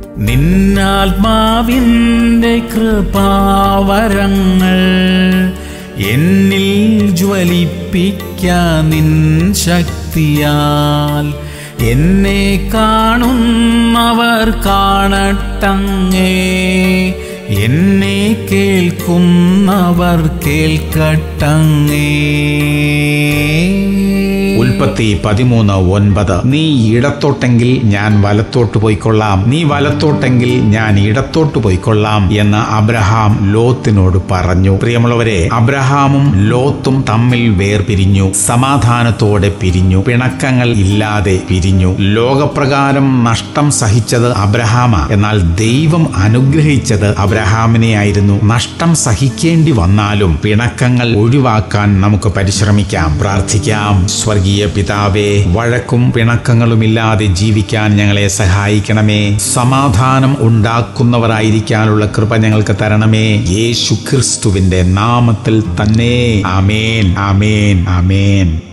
നിന്നാത്മാവിൻ്റെ കൃപാവരങ്ങൾ എന്നിൽ ജ്വലിപ്പിക്കാൻ നിൻ ശക്തിയാൽ എന്നെ കാണുന്നവർ കാണട്ടങ്ങേ എന്നെ കേൾക്കുന്നവർ കേൾക്കട്ടങ്ങേ ഉൽപ്പത്തി പതിമൂന്ന് ഒൻപത് നീ ഇടത്തോട്ടെങ്കിൽ ഞാൻ വലത്തോട്ട് പോയിക്കൊള്ളാം നീ വലത്തോട്ടെങ്കിൽ ഞാൻ ഇടത്തോട്ട് പോയിക്കൊള്ളാം എന്ന് അബ്രഹാം ലോത്തിനോട് പറഞ്ഞു പ്രിയമുള്ളവരെ അബ്രഹാമും ലോത്തും തമ്മിൽ വേർപിരിഞ്ഞു സമാധാനത്തോടെ പിരിഞ്ഞു പിണക്കങ്ങൾ ഇല്ലാതെ പിരിഞ്ഞു ലോകപ്രകാരം നഷ്ടം സഹിച്ചത് അബ്രഹാമ എന്നാൽ ദൈവം അനുഗ്രഹിച്ചത് അബ്രഹാമിനെ ആയിരുന്നു നഷ്ടം സഹിക്കേണ്ടി വന്നാലും പിണക്കങ്ങൾ ഒഴിവാക്കാൻ നമുക്ക് പരിശ്രമിക്കാം പ്രാർത്ഥിക്കാം സ്വർഗീയ പിതാവേ വഴക്കും പിണക്കങ്ങളുമില്ലാതെ ജീവിക്കാൻ ഞങ്ങളെ സഹായിക്കണമേ സമാധാനം ഉണ്ടാക്കുന്നവരായിരിക്കാനുള്ള കൃപ ഞങ്ങൾക്ക് തരണമേ യേശു ക്രിസ്തുവിന്റെ നാമത്തിൽ തന്നെ ആമേൻ ആമേൻ ആമേൻ